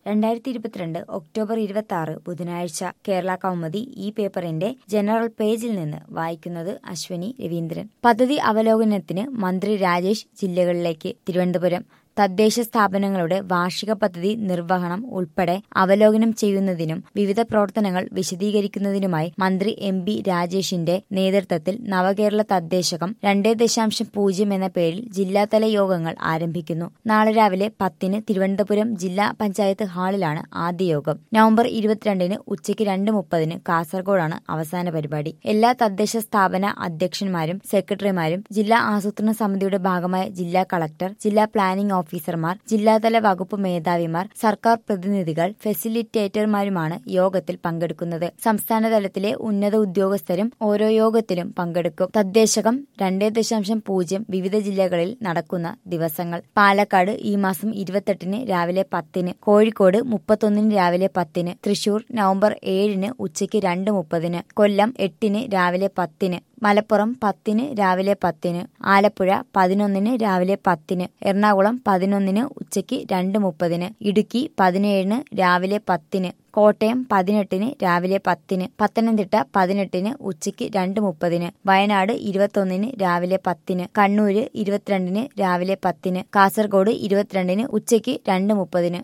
രണ്ടായിരത്തി ഇരുപത്തിരണ്ട് ഒക്ടോബർ ഇരുപത്തി ആറ് ബുധനാഴ്ച കേരള കൗമുദി ഈ പേപ്പറിന്റെ ജനറൽ പേജിൽ നിന്ന് വായിക്കുന്നത് അശ്വനി രവീന്ദ്രൻ പദ്ധതി അവലോകനത്തിന് മന്ത്രി രാജേഷ് ജില്ലകളിലേക്ക് തിരുവനന്തപുരം തദ്ദേശ സ്ഥാപനങ്ങളുടെ വാർഷിക പദ്ധതി നിർവഹണം ഉൾപ്പെടെ അവലോകനം ചെയ്യുന്നതിനും വിവിധ പ്രവർത്തനങ്ങൾ വിശദീകരിക്കുന്നതിനുമായി മന്ത്രി എം ബി രാജേഷിന്റെ നേതൃത്വത്തിൽ നവകേരള തദ്ദേശകം രണ്ടേ ദശാംശം പൂജ്യം എന്ന പേരിൽ ജില്ലാതല യോഗങ്ങൾ ആരംഭിക്കുന്നു നാളെ രാവിലെ പത്തിന് തിരുവനന്തപുരം ജില്ലാ പഞ്ചായത്ത് ഹാളിലാണ് ആദ്യ യോഗം നവംബർ ഇരുപത്തിരണ്ടിന് ഉച്ചയ്ക്ക് രണ്ട് മുപ്പതിന് കാസർഗോഡാണ് അവസാന പരിപാടി എല്ലാ തദ്ദേശ സ്ഥാപന അധ്യക്ഷന്മാരും സെക്രട്ടറിമാരും ജില്ലാ ആസൂത്രണ സമിതിയുടെ ഭാഗമായ ജില്ലാ കളക്ടർ ജില്ലാ പ്ലാനിംഗ് ഓഫീസർമാർ ജില്ലാതല വകുപ്പ് മേധാവിമാർ സർക്കാർ പ്രതിനിധികൾ ഫെസിലിറ്റേറ്റർമാരുമാണ് യോഗത്തിൽ പങ്കെടുക്കുന്നത് സംസ്ഥാന തലത്തിലെ ഉന്നത ഉദ്യോഗസ്ഥരും ഓരോ യോഗത്തിലും പങ്കെടുക്കും തദ്ദേശകം രണ്ടേ ദശാംശം പൂജ്യം വിവിധ ജില്ലകളിൽ നടക്കുന്ന ദിവസങ്ങൾ പാലക്കാട് ഈ മാസം ഇരുപത്തെട്ടിന് രാവിലെ പത്തിന് കോഴിക്കോട് മുപ്പത്തൊന്നിന് രാവിലെ പത്തിന് തൃശൂർ നവംബർ ഏഴിന് ഉച്ചയ്ക്ക് രണ്ട് മുപ്പതിന് കൊല്ലം എട്ടിന് രാവിലെ പത്തിന് മലപ്പുറം പത്തിന് രാവിലെ പത്തിന് ആലപ്പുഴ പതിനൊന്നിന് രാവിലെ പത്തിന് എറണാകുളം പതിനൊന്നിന് ഉച്ചയ്ക്ക് രണ്ട് മുപ്പതിന് ഇടുക്കി പതിനേഴിന് രാവിലെ പത്തിന് കോട്ടയം പതിനെട്ടിന് രാവിലെ പത്തിന് പത്തനംതിട്ട പതിനെട്ടിന് ഉച്ചയ്ക്ക് രണ്ട് മുപ്പതിന് വയനാട് ഇരുപത്തൊന്നിന് രാവിലെ പത്തിന് കണ്ണൂര് ഇരുപത്തിരണ്ടിന് രാവിലെ പത്തിന് കാസർഗോഡ് ഇരുപത്തിരണ്ടിന് ഉച്ചയ്ക്ക് രണ്ട് മുപ്പതിന്